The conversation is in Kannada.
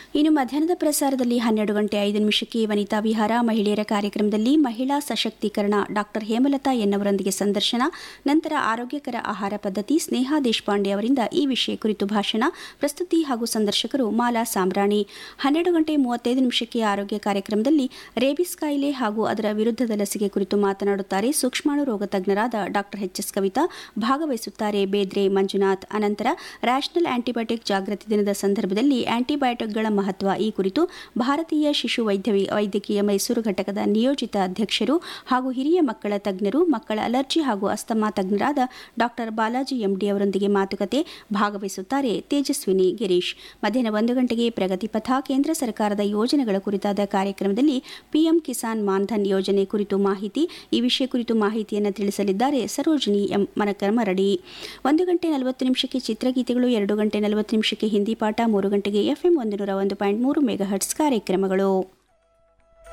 ಇನ್ನು ಮಧ್ಯಾಹ್ನದ ಪ್ರಸಾರದಲ್ಲಿ ಹನ್ನೆರಡು ಗಂಟೆ ಐದು ನಿಮಿಷಕ್ಕೆ ವನಿತಾ ವಿಹಾರ ಮಹಿಳೆಯರ ಕಾರ್ಯಕ್ರಮದಲ್ಲಿ ಮಹಿಳಾ ಸಶಕ್ತೀಕರಣ ಡಾಕ್ಟರ್ ಹೇಮಲತಾ ಎನ್ನವರೊಂದಿಗೆ ಸಂದರ್ಶನ ನಂತರ ಆರೋಗ್ಯಕರ ಆಹಾರ ಪದ್ಧತಿ ಸ್ನೇಹಾ ದೇಶಪಾಂಡೆ ಅವರಿಂದ ಈ ವಿಷಯ ಕುರಿತು ಭಾಷಣ ಪ್ರಸ್ತುತಿ ಹಾಗೂ ಸಂದರ್ಶಕರು ಮಾಲಾ ಸಾಂಬ್ರಾಣಿ ಹನ್ನೆರಡು ಗಂಟೆ ಮೂವತ್ತೈದು ನಿಮಿಷಕ್ಕೆ ಆರೋಗ್ಯ ಕಾರ್ಯಕ್ರಮದಲ್ಲಿ ರೇಬಿಸ್ ಕಾಯಿಲೆ ಹಾಗೂ ಅದರ ವಿರುದ್ಧದ ಲಸಿಕೆ ಕುರಿತು ಮಾತನಾಡುತ್ತಾರೆ ಸೂಕ್ಷ್ಮಾಣು ರೋಗ ತಜ್ಞರಾದ ಡಾಕ್ಟರ್ ಎಚ್ ಎಸ್ ಕವಿತಾ ಭಾಗವಹಿಸುತ್ತಾರೆ ಬೇದ್ರೆ ಮಂಜುನಾಥ್ ಅನಂತರ ರ್ಯಾಷನಲ್ ಆಂಟಿಬಯೋಟಿಕ್ ಜಾಗೃತಿ ದಿನದ ಸಂದರ್ಭದಲ್ಲಿ ಆಂಟಿಬಯೋಟಿಕ್ಗಳ ಮಹತ್ವ ಈ ಕುರಿತು ಭಾರತೀಯ ಶಿಶು ವೈದ್ಯ ವೈದ್ಯಕೀಯ ಮೈಸೂರು ಘಟಕದ ನಿಯೋಜಿತ ಅಧ್ಯಕ್ಷರು ಹಾಗೂ ಹಿರಿಯ ಮಕ್ಕಳ ತಜ್ಞರು ಮಕ್ಕಳ ಅಲರ್ಜಿ ಹಾಗೂ ಅಸ್ತಮಾ ತಜ್ಞರಾದ ಡಾಕ್ಟರ್ ಬಾಲಾಜಿ ಎಂಡಿ ಅವರೊಂದಿಗೆ ಮಾತುಕತೆ ಭಾಗವಹಿಸುತ್ತಾರೆ ತೇಜಸ್ವಿನಿ ಗಿರೀಶ್ ಮಧ್ಯಾಹ್ನ ಒಂದು ಗಂಟೆಗೆ ಪ್ರಗತಿಪಥ ಕೇಂದ್ರ ಸರ್ಕಾರದ ಯೋಜನೆಗಳ ಕುರಿತಾದ ಕಾರ್ಯಕ್ರಮದಲ್ಲಿ ಪಿಎಂ ಕಿಸಾನ್ ಮಾನ್ಧನ್ ಯೋಜನೆ ಕುರಿತು ಮಾಹಿತಿ ಈ ವಿಷಯ ಕುರಿತು ಮಾಹಿತಿಯನ್ನು ತಿಳಿಸಲಿದ್ದಾರೆ ಸರೋಜಿನಿ ಎಂ ಮನಕರ್ಮರಡಿ ಒಂದು ಗಂಟೆ ನಲವತ್ತು ನಿಮಿಷಕ್ಕೆ ಚಿತ್ರಗೀತೆಗಳು ಎರಡು ಗಂಟೆ ನಲವತ್ತು ನಿಮಿಷಕ್ಕೆ ಹಿಂದಿ ಪಾಠ ಮೂರು ಗಂಟೆಗೆ ಎಫ್ಎಂ ಒಂದು ನೂರ ಒಂದು ಪಾಯಿಂಟ್ ಮೂರು ಮೆಗಾಹರ್ಟ್ಸ್ ಕಾರ್ಯಕ್ರಮಗಳು